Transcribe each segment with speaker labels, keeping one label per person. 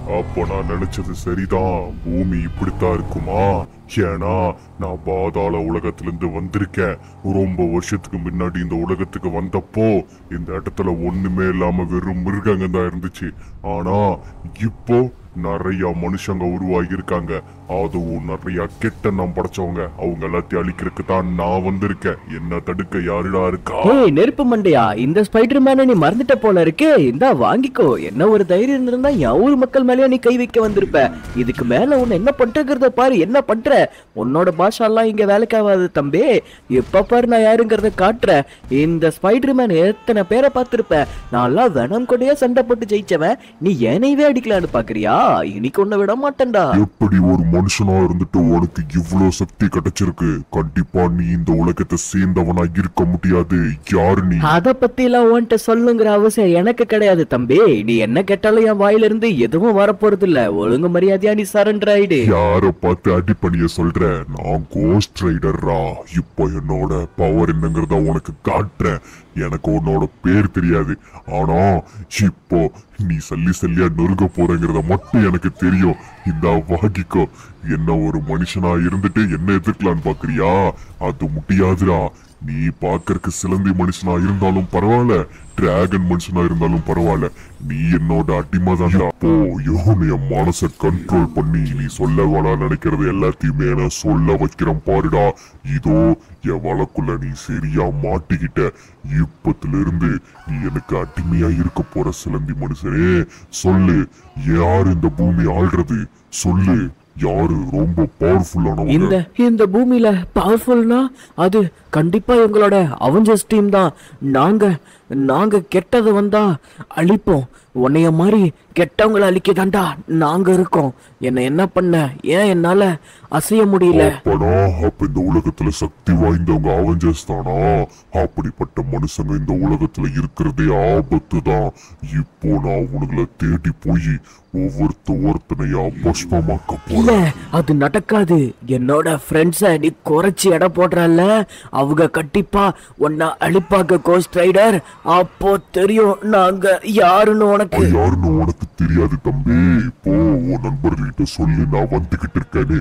Speaker 1: அப்போ நான் நினைச்சது சரிதான் பூமி இப்படித்தான் இருக்குமா ஏன்னா நான் பாதாள உலகத்திலிருந்து வந்திருக்கேன் ரொம்ப வருஷத்துக்கு முன்னாடி இந்த உலகத்துக்கு வந்தப்போ இந்த இடத்துல ஒண்ணுமே இல்லாம வெறும் மிருகங்க தான் இருந்துச்சு ஆனா இப்போ நிறைய மனுஷங்க உருவாகி இருக்காங்க அதுவும் நிறைய கெட்ட நாம் படைச்சவங்க அவங்க எல்லாத்தையும் அழிக்கிறதுக்கு தான் நான் வந்திருக்கேன் என்ன தடுக்க யாருடா இருக்கா
Speaker 2: ஏய் நெருப்பு மண்டையா இந்த ஸ்பைடர் மேனை நீ மறந்துட்ட போல இருக்கே இந்தா வாங்கிக்கோ என்ன ஒரு தைரியம் இருந்திருந்தா என் ஊர் மக்கள் மேலயே நீ கை வைக்க வந்திருப்ப இதுக்கு மேல உன்னை என்ன பண்றங்கிறத பாரு என்ன பண்ற உன்னோட பாஷாலாம் இங்க வேலைக்காகாது தம்பி எப்ப பாரு நான் யாருங்கிறத காட்டுறேன் இந்த ஸ்பைடர் மேன் எத்தனை பேரை பார்த்திருப்ப நான்லாம் வெனம் கொண்டே சண்டை போட்டு ஜெயிச்சவன் நீ ஏனையவே அடிக்கலான்னு பாக்குறியா இன்னைக்கு உன்னை விட மாட்டேன்டா
Speaker 1: எப்படி ஒரு மனுஷனா இருந்துட்டு உனக்கு இவ்ளோ சக்தி கிடைச்சிருக்கு கண்டிப்பா நீ இந்த உலகத்தை சேர்ந்தவனா இருக்க முடியாது யாரு நீ
Speaker 2: அத பத்தி எல்லாம் உன்கிட்ட சொல்லுங்கிற அவசியம் எனக்கு கிடையாது தம்பி நீ என்ன கேட்டாலும் என் வாயில இருந்து எதுவும் வரப்போறது இல்ல ஒழுங்கு மரியாதையா நீ சரண்டர் ஆயிடு
Speaker 1: யார பார்த்து அடிப்பணிய சொல்ற நான் கோஸ்ட் ரைடர்ரா இப்போ என்னோட பவர் என்னங்கிறத உனக்கு காட்டுறேன் எனக்கு உன்னோட பேர் தெரியாது ஆனா இப்போ நீ சல்லி சல்லியா நொறுங்க போறங்கிறத மட்டும் எனக்கு தெரியும் இந்த வாங்கிக்கோ என்ன ஒரு மனுஷனா இருந்துட்டு என்ன எதிர்க்கலான்னு பாக்குறியா அது முடியாதுடா நீ பாக்கறதுக்கு சிலந்தி மனுஷனா இருந்தாலும் பரவாயில்ல டிராகன் மனுஷனா இருந்தாலும் பரவாயில்ல நீ என்னோட அடிமை தான் அப்போ என் மனச கண்ட்ரோல் பண்ணி நீ சொல்ல வேணா நினைக்கிறது எல்லாத்தையுமே நான் சொல்ல வைக்கிறேன் பாருடா இதோ என் வழக்குள்ள நீ சரியா மாட்டிக்கிட்ட இப்பத்துல இருந்து நீ எனக்கு அடிமையா இருக்க போற சிலந்தி மனுஷனே சொல்லு யாரு இந்த பூமி ஆள்றது சொல்லு யாரு ரொம்ப பவர்ஃபுல்லானவங்க
Speaker 2: இந்த இந்த பூமியில பவர்ஃபுல்னா அது கண்டிப்பா எங்களோட அவெஞ்சர்ஸ் டீம் தான் நாங்க நாங்க கெட்டது வந்தா அழிப்போம் உன்னைய மாதிரி கெட்டவங்களை அழிக்கதாண்டா நாங்க இருக்கோம் என்ன என்ன பண்ண ஏன் என்னால அசைய முடியல
Speaker 1: அப்பனா அப்ப இந்த உலகத்துல சக்தி வாய்ந்தவங்க அவெஞ்சர்ஸ் தானா அப்படிப்பட்ட மனுஷங்க இந்த உலகத்துல இருக்கிறதே ஆபத்து தான் இப்போ நான் அவனுங்களை தேடி போய் ஒவ்வொருத்த ஒருத்தனையா பஸ்மமாக்க
Speaker 2: இல்ல
Speaker 1: போறேன்
Speaker 2: அது நடக்காது என்னோட ஃப்ரெண்ட்ஸ நீ குறைச்சி எடை போடுறல்ல அவங்க கண்டிப்பா உன்னை அழிப்பாக்க கோஸ்ட் ரைடர் அப்போ தெரியும் நாங்க யாருன்னு உனக்கு
Speaker 1: யாருன்னு உனக்கு தெரியாது தம்பி இப்போ உன் நண்பர்கள்கிட்ட சொல்லி நான் வந்துகிட்டு இருக்கேன்னு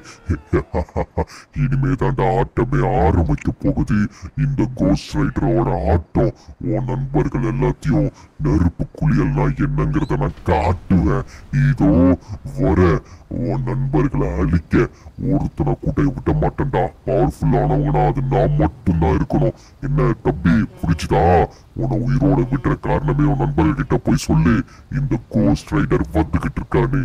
Speaker 1: இனிமே தாண்டா ஆட்டமே ஆரம்பிக்க போகுது இந்த கோஸ்ட் ரைடரோட ஆட்டம் உன் நண்பர்கள் எல்லாத்தையும் நெருப்பு குளியல்னா என்னங்கிறத நான் காட்டுவேன் இதோ வர உன் நண்பர்களை அழிக்க ஒருத்தனை கூட விட மாட்டேன்டா பவர்ஃபுல்லானவங்கனா அது நான் மட்டும்தான் இருக்கணும் என்ன தம்பி புடிச்சுதா உன்னை உயிரோட விட்டுற காரணமே உன் நண்பர்கள் கிட்ட போய் சொல்லு இந்த கோஸ்ட் ரைடர் வந்துகிட்டு இருக்கான்னு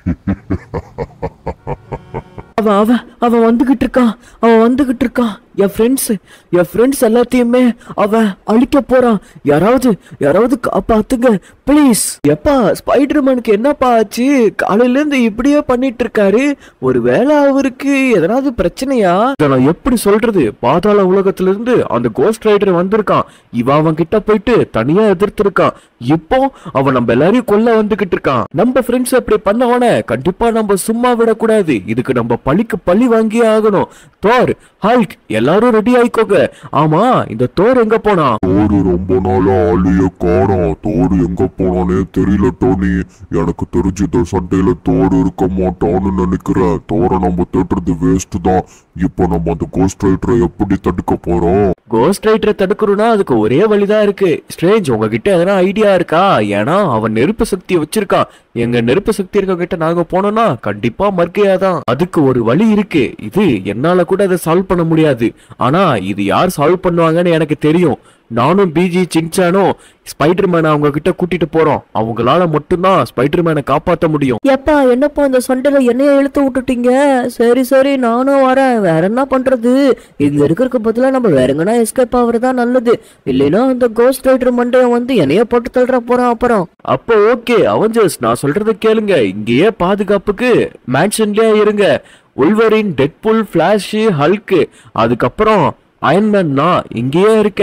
Speaker 2: அவன் அவன் அவன் வந்துகிட்டு இருக்கான் அவன் வந்துகிட்டு இருக்கான் என் ஃப்ரெண்ட்ஸ் என் ஃப்ரெண்ட்ஸ் எல்லாத்தையுமே அவன் அழிக்க போறான் யாராவது யாராவது காப்பாத்துங்க ப்ளீஸ் எப்பா ஸ்பைடர்மேனுக்கு என்னப்பா ஆச்சு காலையில இருந்து இப்படியே பண்ணிட்டு இருக்காரு ஒருவேளை அவருக்கு எதனாவது பிரச்சனையா இத நான் எப்படி சொல்றது பாதாள உலகத்துல இருந்து அந்த கோஸ்ட் ரைடர் வந்திருக்கான் இவன் அவன் கிட்ட போயிட்டு தனியா எதிர்த்திருக்கான் இப்போ அவன் நம்ம எல்லாரையும் கொல்ல வந்துகிட்டு இருக்கான் நம்ம ஃப்ரெண்ட்ஸ் அப்படி பண்ணவன கண்டிப்பா நம்ம சும்மா விடக்கூடாது இதுக்கு நம்ம பழிக்கு பழி வாங்கியே ஆகணும் தோர் ஹல்க் எல்லாரும் ரெடி ஆயிக்கோங்க ஆமா இந்த தோர் எங்க போனா
Speaker 1: தோடு ரொம்ப நாளா ஆளைய காணோம் தோடு எங்க போனானே தெரியல டோனி எனக்கு தெரிஞ்சு இந்த சண்டையில தோடு இருக்க மாட்டான்னு நினைக்கிறேன் தோரை நம்ம தேடுறது வேஸ்ட் தான் இப்போ நம்ம அந்த கோஸ்ட் ரைடரை எப்படி தடுக்க போறோம்
Speaker 2: கோஸ்ட் ரைடரை தடுக்கணும்னா அதுக்கு ஒரே வழிதான் இருக்கு ஸ்ட்ரேஞ்ச் உங்ககிட்ட எதனா ஐடியா இருக்கா ஏன்னா அவன் நெருப்பு சக்தியை வச்சிருக்கான் எங்க நெருப்பு சக்தி இருக்க கிட்ட நாங்க போனோம்னா கண்டிப்பா மர்க்கையாதான் அதுக்கு ஒரு வழி இருக்கு இது என்னால கூட அதை சால்வ் பண்ண முடியாது ஆனா இது யார் சால்வ் பண்ணுவாங்கன்னு எனக்கு தெரியும் நானும் பிஜி சிங்சானும் ஸ்பைடர் மேனை அவங்க கிட்ட கூட்டிட்டு போறோம் அவங்களால மட்டும்தான் ஸ்பைடர் மேனை காப்பாத்த முடியும்
Speaker 3: எப்பா என்னப்பா இந்த சண்டையில என்னைய இழுத்து விட்டுட்டீங்க சரி சரி நானும் வரேன் வேற என்ன பண்றது இங்க இருக்கிறதுக்கு பதிலா நம்ம வேற எங்கன்னா எஸ்கேப் ஆகுறதா நல்லது இல்லைன்னா அந்த கோஸ்ட் ரைடர் மண்டையன் வந்து என்னைய போட்டு தள்ளுற போறான் அப்புறம்
Speaker 2: அப்போ ஓகே அவஞ்சர்ஸ் நான் சொல்றத கேளுங்க இங்கேயே பாதுகாப்புக்கு மேன்ஷன்லயே இருங்க உல்வரின் டெட்புல் ஃபிளாஷ் ஹல்க் அதுக்கப்புறம் அயன்மேன் நான் இங்கேயே இருக்கேன்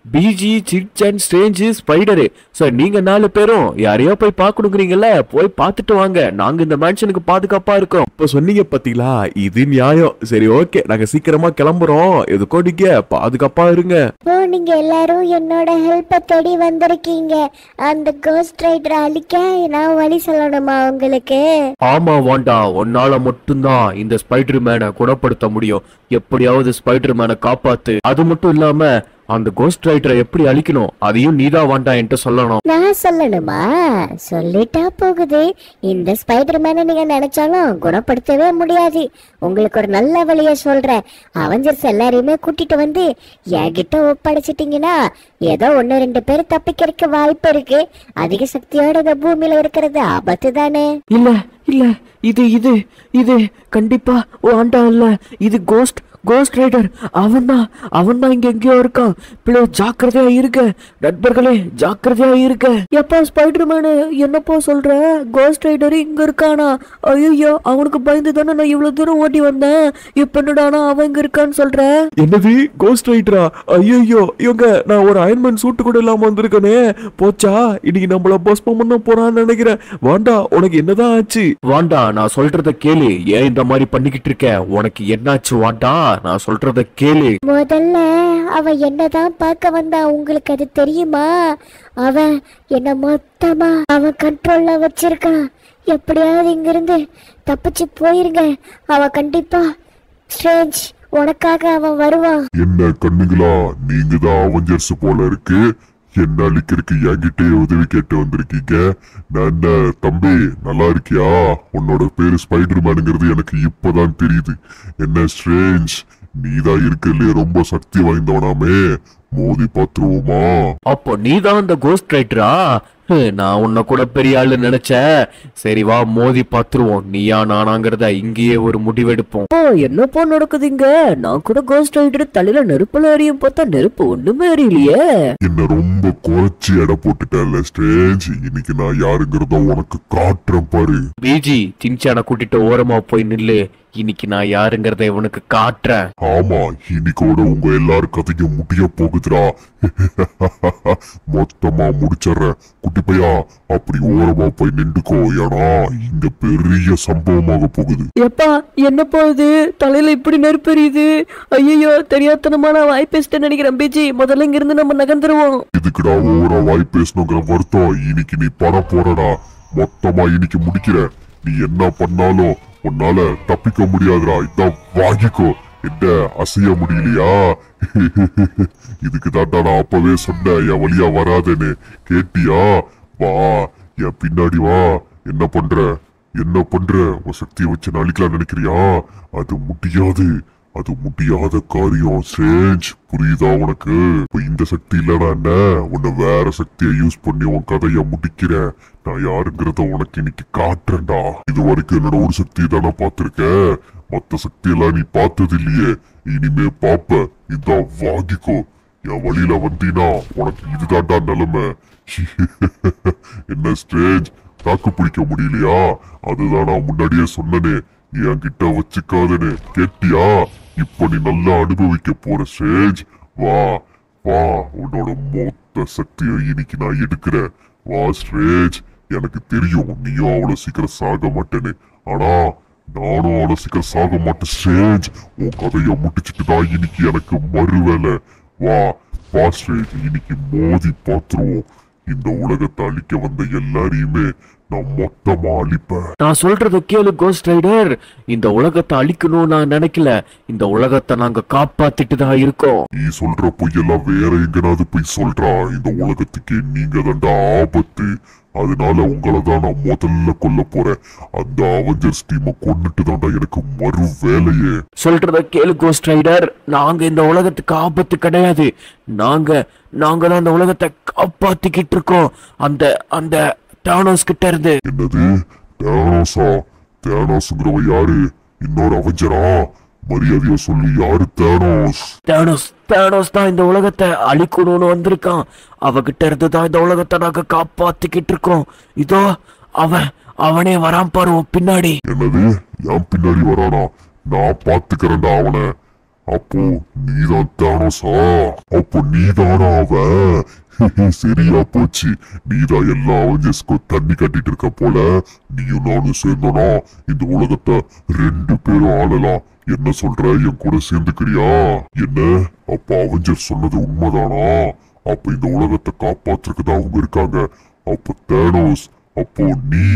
Speaker 2: பிஜி சிட்சன் ஸ்ட்ரேஞ்சு ஸ்பைடரு ஸோ நீங்க நாலு பேரும் யாரையோ போய் பார்க்கணுங்கிறீங்கல்ல போய் பார்த்துட்டு வாங்க நாங்க இந்த மேன்ஷனுக்கு பாதுகாப்பா இருக்கோம்
Speaker 4: இப்ப சொன்னீங்க பாத்தீங்களா இது நியாயம் சரி ஓகே நாங்க சீக்கிரமா கிளம்புறோம் எதுக்கோ நீங்க பாதுகாப்பா இருங்க
Speaker 5: இப்போ நீங்க எல்லாரும் என்னோட ஹெல்ப்பை தேடி வந்திருக்கீங்க அந்த கோஸ்ட் ரைடரை அழிக்க நான் வழி சொல்லணுமா உங்களுக்கு
Speaker 2: ஆமா வாண்டா உன்னால மட்டும்தான் இந்த ஸ்பைடர் மேனை குணப்படுத்த முடியும் எப்படியாவது ஸ்பைடர் மேனை காப்பாத்து அது மட்டும் இல்லாம அந்த கோஸ்ட் ரைட்டரை எப்படி அழிக்கணும் அதையும் நீதான் வாண்டா என்கிட்ட சொல்லணும்
Speaker 5: நான் சொல்லணுமா சொல்லிட்டா போகுது இந்த ஸ்பைடர் மேனை நீங்க நினைச்சாலும் குணப்படுத்தவே முடியாது உங்களுக்கு ஒரு நல்ல வழிய சொல்றேன் அவஞ்சர்ஸ் எல்லாரையுமே கூட்டிட்டு வந்து என்கிட்ட ஒப்படைச்சிட்டீங்கன்னா ஏதோ ஒன்னு ரெண்டு பேர் தப்பிக்கிறதுக்கு வாய்ப்பு இருக்கு அதிக சக்தியோட இந்த பூமியில இருக்கிறது ஆபத்து தானே
Speaker 2: இல்ல இல்ல இது இது இது கண்டிப்பா வாண்டா இல்ல இது கோஸ்ட் கோஸ்ட் ரைடர் அவன் தான் அவன் தான் இங்க எங்கேயோ இருக்கான் பிள்ளை ஜாக்கிரதையா இருக்க நண்பர்களே ஜாக்கிரதையா இருக்க
Speaker 3: எப்பா ஸ்பைடர் மேனு என்னப்பா சொல்ற கோஸ்ட் ரைடர் இங்க இருக்கானா ஐயோ அவனுக்கு பயந்து தானே நான் இவ்வளவு தூரம் ஓட்டி வந்தேன் இப்ப என்னடானா அவன் இங்க இருக்கான்னு சொல்ற
Speaker 4: என்னது கோஸ்ட் ரைட்டரா ஐயோ இவங்க நான் ஒரு அயன்மேன் சூட்டு கூட இல்லாம வந்திருக்கனே போச்சா இன்னைக்கு நம்மள பஸ்பம் பண்ண போறான்னு நினைக்கிறேன் வாண்டா உனக்கு என்னதான் ஆச்சு
Speaker 2: வாண்டா நான் சொல்றத கேளு ஏன் இந்த மாதிரி பண்ணிக்கிட்டு இருக்க உனக்கு என்னாச்சு வாண்டா நான் சொல்றத கேளு
Speaker 5: முதல்ல அவன் என்னதான் பார்க்க வந்தா உங்களுக்கு அது தெரியுமா அவன் என்ன மொத்தமா அவன் கண்ட்ரோல்ல வச்சிருக்கான் எப்படியாவது இங்கிருந்து தப்பிச்சு போயிருங்க அவன் கண்டிப்பா ஸ்ட்ரேஞ்ச் உனக்காக அவன் வருவான்
Speaker 1: என்ன கண்ணுங்களா நீங்க தான் அவஞ்சர்ஸ் போல இருக்கு என்ன அழிக்கிறதுக்கு என்கிட்டயே உதவி கேட்டு வந்திருக்கீங்க நான் என்ன தம்பி நல்லா இருக்கியா உன்னோட பேரு ஸ்பைடர் மேனுங்கிறது எனக்கு இப்பதான் தெரியுது என்ன ஸ்ட்ரேஞ்ச் நீதான் இருக்கலே ரொம்ப சக்தி வாய்ந்தவனாமே மோதி பாத்துருவோமா
Speaker 2: அப்போ நீதான் அந்த கோஸ்ட் ரைட்டரா ஹம், நான் உன்னை கூட பெரிய ஆளு நினைச்சேன் சரி வா மோதி பாத்துருவோம் நீயா நானாங்கிறத இங்கேயே ஒரு முடிவெடுப்போம்
Speaker 3: ஓ என்னப்பா நடக்குது இங்க நான் கூட கோஸ்ட் ரைடர் தலையில நெருப்புல எரியும் பார்த்தா நெருப்பு ஒண்ணுமே எரியலையே
Speaker 1: என்ன ரொம்ப குறைச்சி எடை போட்டுட்டேன்ல ஸ்ட்ரேஞ்ச் இன்னைக்கு நான் யாருங்கிறத உனக்கு காட்டுறேன் பாரு
Speaker 2: பிஜி சின்சான கூட்டிட்டு ஓரமா போய் நில்லு இன்னைக்கு நான் யாருங்கிறத இவனுக்கு காட்டுறேன்
Speaker 1: ஆமா இன்னைக்கோட உங்க எல்லார் கதையும் முடிய போகுதுடா மொத்தமா முடிச்சிடுறேன் குட்டி பையா அப்படி ஓரமா போய் நின்றுக்கோ ஏன்னா இங்க பெரிய சம்பவமாக போகுது
Speaker 3: எப்பா என்னப்பா இது தலையில இப்படி நெருப்பு எரியுது ஐயோ தெரியாதனமா நான் வாய் பேசிட்டேன்னு நினைக்கிறேன் பிஜி முதல்ல இங்க இருந்து நம்ம நகர்ந்துருவோம்
Speaker 1: இதுக்குடா ஓவரா வாய் பேசணுங்கிற வருத்தம் இன்னைக்கு நீ பட போறடா மொத்தமா இன்னைக்கு முடிக்கிற நீ என்ன பண்ணாலும் உன்னால தப்பிக்க முடியாதுடா இதான் வாங்கிக்கோ என்ன அசைய முடியலையா இதுக்கு தாண்டா நான் அப்பவே சொன்னேன் என் வழியா வராதேன்னு கேட்டியா வா என் பின்னாடி வா என்ன பண்ற என்ன பண்ற உன் சக்தியை வச்சு நான் அழிக்கலாம் நினைக்கிறியா அது முடியாது அது முடியாத காரியம் ஸ்ட்ரேஞ்ச் புரியுதா உனக்கு இப்ப இந்த சக்தி இல்லடா என்ன உன்னை வேற சக்தியை யூஸ் பண்ணி உன் கதைய முடிக்கிறேன் நான் யாருங்கிறத உனக்கு இன்னைக்கு காட்டுறேன்டா இது வரைக்கும் என்னோட ஒரு சக்தியை தானே பார்த்திருக்க மத்த சக்தியெல்லாம் நீ பார்த்தது இல்லையே இனிமே பாப்ப இதான் வாங்கிக்கோ என் வழியில வந்தீனா உனக்கு இதுதான்டா நிலைமை என்ன ஸ்ட்ரேஞ்ச் தாக்கு பிடிக்க முடியலையா அதுதான் நான் முன்னாடியே சொன்னனே என்கிட்ட வச்சுக்காதனே கேட்டியா இப்ப நீ நல்லா அனுபவிக்க போற ஸ்டேஜ் வா வா உன்னோட மொத்த சக்தியை இன்னைக்கு நான் எடுக்கிறேன் வா ஸ்டேஜ் எனக்கு தெரியும் நீயும் அவ்வளவு சீக்கிரம் சாக மாட்டேன்னு ஆனா நானும் அவ்வளவு சீக்கிரம் சாக மாட்டேன் ஸ்டேஜ் உன் கதையை முடிச்சிட்டு தான் இன்னைக்கு எனக்கு மறு வேலை வா வா ஸ்டேஜ் இன்னைக்கு மோதி பார்த்துருவோம் இந்த உலகத்தை அழிக்க வந்த எல்லாரையுமே நான் மொத்தமா அழிப்பேன்
Speaker 2: நான் சொல்றத கேளு கோஸ்ட் ரைடர் இந்த உலகத்தை அழிக்கணும்னு நான் நினைக்கல இந்த உலகத்தை நாங்க காப்பாத்திட்டு தான் இருக்கோம்
Speaker 1: நீ சொல்ற பொய்யெல்லாம் வேற எங்கனாவது போய் சொல்றா இந்த உலகத்துக்கு நீங்க தாண்டா ஆபத்து அதனால உங்களை தான் நான் முதல்ல கொல்ல போறேன் அந்த அவஞ்சர்ஸ் டீமை கொன்னுட்டு தாண்டா எனக்கு மறு வேலையே
Speaker 2: சொல்றத கேளு கோஸ்ட் ரைடர் நாங்க இந்த உலகத்துக்கு ஆபத்து கிடையாது நாங்க நாங்க தான் இந்த உலகத்தை காப்பாத்திக்கிட்டு இருக்கோம் அந்த அந்த டானோஸ் கிட்ட இருந்து
Speaker 1: என்னது தேனோஸா தேனோஸ்ங்கிறவ யாரு இன்னொரு அவஞ்சரா மரியாதையா சொல்லு யாரு தேனோஸ்
Speaker 2: தேனோஸ் தேனோஸ் தான் இந்த உலகத்தை அழிக்கணும்னு வந்திருக்கான் அவகிட்ட இருந்து தான் இந்த உலகத்தை நாங்க காப்பாத்திக்கிட்டு இருக்கோம் இதோ அவன் அவனே வரான் பாரு உன் பின்னாடி
Speaker 1: என்னது என் பின்னாடி வரானா நான் பாத்துக்கிறேன்டா அவனை அப்போ நீதான் தானோசா அப்போ நீதானா அவன் சரியா போச்சு நீதான் எல்லா அவஞ்சஸ்க்கும் தண்ணி கட்டிட்டு இருக்க போல நீயும் நானும் சேர்ந்தோனா இந்த உலகத்தை ரெண்டு பேரும் ஆளலாம் என்ன சொல்ற என் கூட சேர்ந்துக்கிறியா என்ன அப்ப அவஞ்சர் சொன்னது உண்மைதானா அப்ப இந்த உலகத்தை காப்பாத்துறதுக்கு தான் அவங்க இருக்காங்க அப்ப தேனோஸ் அப்போ நீ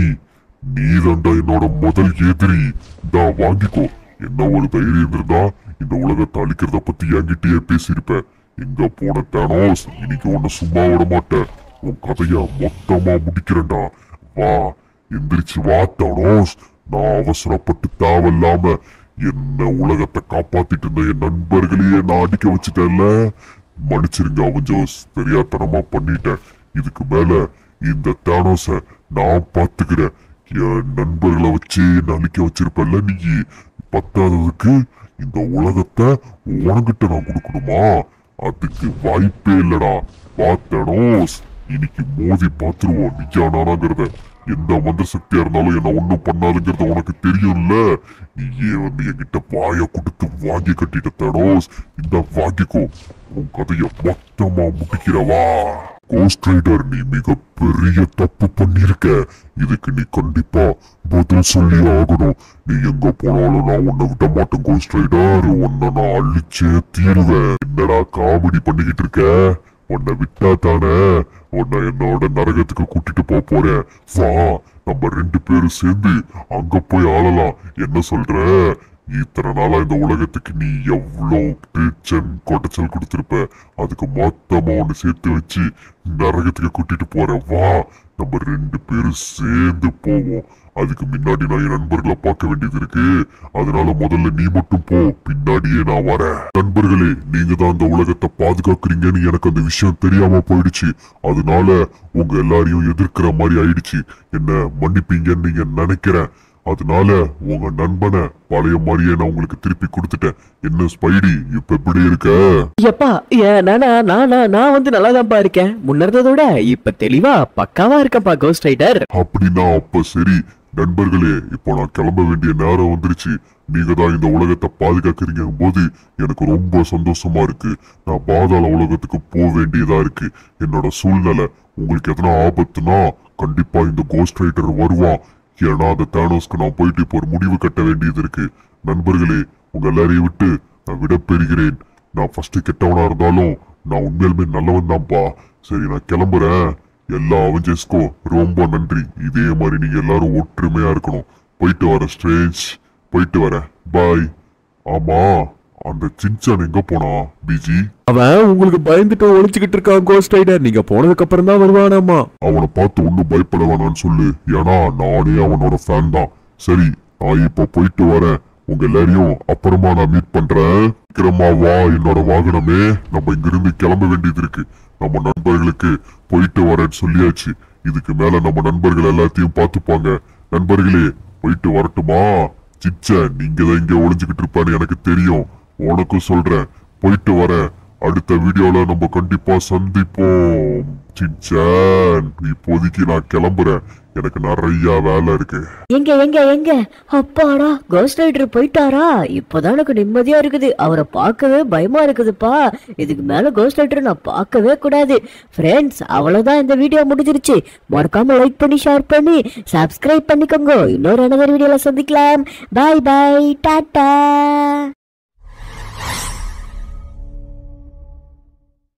Speaker 1: நீ என்னோட முதல் எதிரி தான் வாங்கிக்கோ என்ன ஒரு தைரியம் இருந்தா இந்த உலகத்தை அழிக்கிறத பத்தி என்கிட்டயே பேசியிருப்ப எங்க போன தேனோஸ் இன்னைக்கு உன்னை சும்மா விட மாட்டேன் உன் கதைய மொத்தமா முடிக்கிறேன்டா வா எந்திரிச்சு வா தேனோஸ் நான் அவசரப்பட்டு தேவையில்லாம என்ன உலகத்தை காப்பாத்திட்டு இருந்த என் நண்பர்களையே நான் அடிக்க வச்சுட்டேன்ல மன்னிச்சிருங்க அவன் ஜோஸ் தெரியாத்தனமா பண்ணிட்டேன் இதுக்கு மேல இந்த தேனோஸ நான் பாத்துக்கிறேன் என் நண்பர்களை வச்சு என்ன அழிக்க வச்சிருப்பல்ல நீ பத்தாததுக்கு இந்த உலகத்தை உனக்கிட்ட நான் கொடுக்கணுமா அதுக்கு வாய்ப்பே இல்லடா பார்த்தனோஸ் இன்னைக்கு மோதி பார்த்துருவோம் நிஜா நானாங்கிறத எந்த மந்திர சக்தியா இருந்தாலும் என்ன ஒண்ணும் பண்ணாதுங்கிறது உனக்கு தெரியும்ல நீயே வந்து என்கிட்ட வாய கொடுத்து வாங்கி கட்டிட்ட தனோஸ் இந்த வாங்கிக்கோ உன் கதைய மொத்தமா முடிக்கிறவா கோஸ்ட் ரைடர் நீ மிக பெரிய தப்பு பண்ணிருக்க இதுக்கு நீ கண்டிப்பா பதில் சொல்லி ஆகணும் நீ எங்க போனாலும் நான் உன்னை விட மாட்டேன் கோஸ்ட் ரைடர் உன்னை நான் அழிச்சே தீருவேன் என்னடா காமெடி பண்ணிக்கிட்டு இருக்க உன்னை விட்டா தானே உன்னை என்னோட நரகத்துக்கு கூட்டிட்டு போக போறேன் வா நம்ம ரெண்டு பேரும் சேர்ந்து அங்க போய் ஆளலாம் என்ன சொல்ற இத்தனை நாளா இந்த உலகத்துக்கு நீ எவ்வளோ டென்ஷன் கொடைச்சல் கொடுத்திருப்ப அதுக்கு மொத்தமா ஒண்ணு சேர்த்து வச்சு நரகத்துக்கு கூட்டிட்டு போற வா நம்ம ரெண்டு பேரும் சேர்ந்து போவோம் அதுக்கு முன்னாடி நான் என் நண்பர்களை பார்க்க வேண்டியது இருக்கு அதனால முதல்ல நீ மட்டும் போ பின்னாடியே நான் வரேன் நண்பர்களே நீங்க தான் இந்த உலகத்தை பாதுகாக்கிறீங்கன்னு எனக்கு அந்த விஷயம் தெரியாம போயிடுச்சு அதனால உங்க எல்லாரையும் எதிர்க்கிற மாதிரி ஆயிடுச்சு என்ன மன்னிப்பீங்கன்னு நீங்க நினைக்கிறேன் அதனால உங்க நண்பனை பழைய மாதிரியே நான் உங்களுக்கு திருப்பி கொடுத்துட்டேன் என்ன ஸ்பைடி இப்ப எப்படி இருக்க
Speaker 2: எப்பா ஏன் நானா நானா நான் வந்து நல்லா இருக்கேன் முன்னறதோட இப்ப தெளிவா பக்காவா இருக்கேன்ப்பா கோஸ்ட் ரைடர்
Speaker 1: அப்படின்னா அப்ப சரி நண்பர்களே இப்போ நான் கிளம்ப வேண்டிய நேரம் வந்துருச்சு நீங்க தான் இந்த உலகத்தை பாதுகாக்கிறீங்க போது எனக்கு ரொம்ப சந்தோஷமா இருக்கு நான் பாதாள உலகத்துக்கு போக வேண்டியதா இருக்கு என்னோட சூழ்நிலை உங்களுக்கு எதனா ஆபத்துனா கண்டிப்பா இந்த கோஸ்ட் ரைடர் வருவான் ஏன்னா அந்த தேனோஸ்க்கு நான் போயிட்டு இப்போ ஒரு முடிவு கட்ட வேண்டியது இருக்கு நண்பர்களே உங்க எல்லாரையும் விட்டு நான் விட பெறுகிறேன் நான் ஃபர்ஸ்ட் கெட்டவனா இருந்தாலும் நான் உண்மையிலுமே நல்லவன் தான்ப்பா சரி நான் கிளம்புறேன் எல்லா அவஞ்சர்ஸ்க்கும் ரொம்ப நன்றி இதே மாதிரி நீங்க எல்லாரும் ஒற்றுமையா இருக்கணும் போயிட்டு வரேன் ஸ்ட்ரேஞ்ச் போயிட்டு வரேன் பாய் ஆமா அந்த சின்சான் எங்க போனா பிஜி
Speaker 4: அவன் உங்களுக்கு பயந்துட்டு ஒளிச்சுக்கிட்டு இருக்கான் கோஸ்ட் ரைடர் நீங்க போனதுக்கு அப்புறம் தான் வருவானாமா
Speaker 1: அவனை பார்த்து ஒன்னும் பயப்பட வேணாம்னு சொல்லு ஏன்னா நானே அவனோட ஃபேன் தான் சரி நான் இப்போ போயிட்டு வரேன் உங்க எல்லாரையும் அப்புறமா நான் மீட் பண்றேன் சீக்கிரமா வா என்னோட வாகனமே நம்ம இங்கிருந்து கிளம்ப வேண்டியது இருக்கு நம்ம நண்பர்களுக்கு போயிட்டு வரேன்னு சொல்லியாச்சு இதுக்கு மேல நம்ம நண்பர்கள் எல்லாத்தையும் பார்த்துப்பாங்க நண்பர்களே போயிட்டு வரட்டுமா சிச்ச நீங்க தான் இங்க ஒளிஞ்சுக்கிட்டு இருப்பான்னு எனக்கு தெரியும் உனக்கும் சொல்றேன் போயிட்டு வரேன் அடுத்த வீடியோல நம்ம கண்டிப்பா சந்திப்போம் சிச்சான் இப்போதைக்கு நான் கிளம்புறேன் எனக்கு நிறைய வேலை இருக்கு
Speaker 3: எங்க எங்க எங்க அப்பாடா கோஸ்ட் ரைடர் போயிட்டாரா இப்போதான் எனக்கு நிம்மதியா இருக்குது அவரை பார்க்கவே பயமா இருக்குதுப்பா இதுக்கு மேல கோஸ்ட் ரைடர் நான் பார்க்கவே கூடாது ஃப்ரெண்ட்ஸ் அவ்வளவுதான் இந்த வீடியோ முடிஞ்சிருச்சு மறக்காம லைக் பண்ணி ஷேர் பண்ணி சப்ஸ்கிரைப் பண்ணிக்கோங்க இன்னொரு another வீடியோல சந்திக்கலாம் பாய் பாய் டாட்டா